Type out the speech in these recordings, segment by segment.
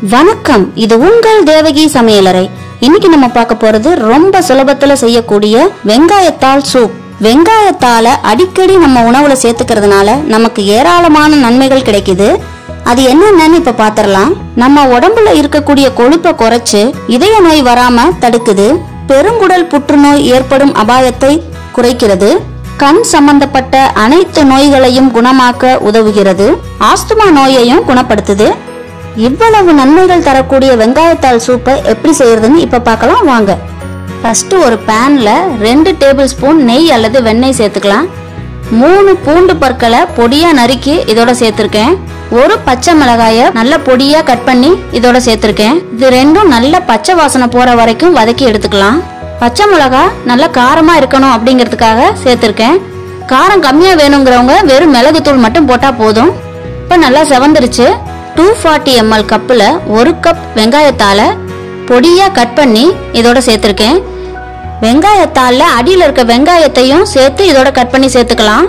வணக்கம் இது உங்கள் தேவகி சமையலறை இன்னைக்கு நம்ம பார்க்க போறது ரொம்ப சுலபத்துல செய்யக்கூடிய வெங்காயத்தால் சூப் வெங்காயத்தால அடிக்கடி நம்ம உணவுல சேர்த்துக்கிறதுனால நமக்கு ஏராளமான நன்மைகள் கிடைக்குது அது என்னென்னு இப்ப பாத்திரலாம் நம்ம உடம்புல இருக்கக்கூடிய கொழுப்பை குறைச்சு இதய நோய் வராம தடுக்குது பெருங்குடல் புற்றுநோய் ஏற்படும் அபாயத்தை குறைக்கிறது கண் சம்பந்தப்பட்ட அனைத்து நோய்களையும் குணமாக்க உதவுகிறது ஆஸ்துமா நோயையும் குணப்படுத்துது இவ்வளவு நன்மைகள் தரக்கூடிய வெங்காயத்தாள் சூப்பை எப்படி செய்யறதுன்னு இப்ப பார்க்கலாம் வாங்க ஃபர்ஸ்ட் ஒரு பேன்ல ரெண்டு டேபிள் ஸ்பூன் நெய் அல்லது வெண்ணெய் சேர்த்துக்கலாம் மூணு பூண்டு பற்களை பொடியா நறுக்கி இதோட சேர்த்திருக்கேன் ஒரு பச்சை மிளகாய நல்ல பொடியா கட் பண்ணி இதோட சேர்த்திருக்கேன் இது ரெண்டும் நல்ல பச்சை வாசனை போற வரைக்கும் வதக்கி எடுத்துக்கலாம் பச்சை மிளகா நல்ல காரமா இருக்கணும் அப்படிங்கிறதுக்காக சேர்த்திருக்கேன் காரம் கம்மியா வேணுங்கிறவங்க வெறும் மிளகுத்தூள் மட்டும் போட்டா போதும் இப்போ நல்லா செவந்துருச்சு டூ ஃபார்ட்டி எம்எல் கப்பில் ஒரு கப் வெங்காயத்தால பொடியா கட் பண்ணி இதோட சேர்த்திருக்கேன் வெங்காயத்தால அடியில் இருக்க வெங்காயத்தையும் சேர்த்து இதோட கட் பண்ணி சேர்த்துக்கலாம்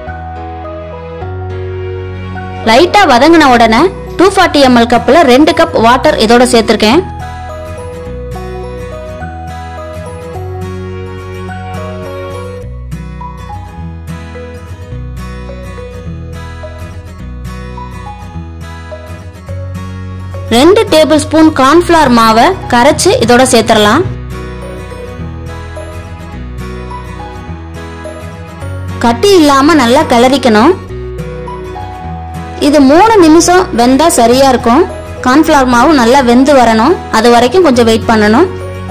லைட்டா வதங்கின உடனே டூ ஃபார்ட்டி எம்எல் கப்பில் ரெண்டு கப் வாட்டர் இதோட சேர்த்திருக்கேன் ரெண்டு டேபிள் ஸ்பூன் கார்ன்ஃபிளவர் மாவை கரைச்சு இதோட சேர்த்துடலாம் கட்டி இல்லாம நல்லா கிளறிக்கணும் இது மூணு நிமிஷம் வெந்தா சரியா இருக்கும் கார்ன்ஃபிளவர் மாவு நல்லா வெந்து வரணும் அது வரைக்கும் கொஞ்சம் வெயிட் பண்ணணும்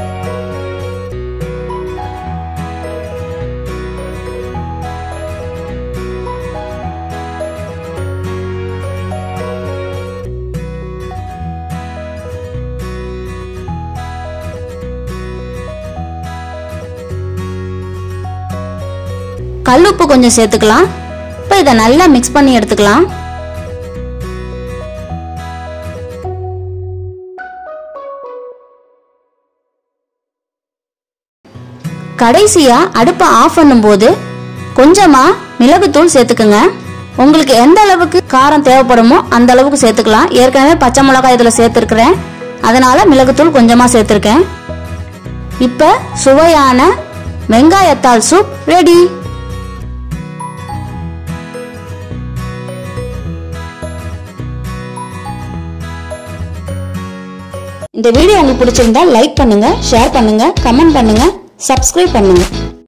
கல்லுப்பு கொஞ்சம் சேர்த்துக்கலாம் இப்போ இதை நல்லா மிக்ஸ் பண்ணி எடுத்துக்கலாம் கடைசியா அடுப்பை ஆஃப் பண்ணும்போது கொஞ்சமா மிளகுத்தூள் சேர்த்துக்குங்க உங்களுக்கு எந்த அளவுக்கு காரம் தேவைப்படுமோ அந்த அளவுக்கு சேர்த்துக்கலாம் ஏற்கனவே பச்சை மிளகாய் இதில் சேர்த்துருக்கிறேன் அதனால மிளகுத்தூள் கொஞ்சமா சேர்த்துருக்கேன் இப்போ சுவையான வெங்காயத்தாள் சூப் ரெடி இந்த வீடியோ உங்களுக்கு பிடிச்சிருந்தா லைக் பண்ணுங்க ஷேர் பண்ணுங்க கமெண்ட் பண்ணுங்க சப்ஸ்கிரைப் பண்ணுங்க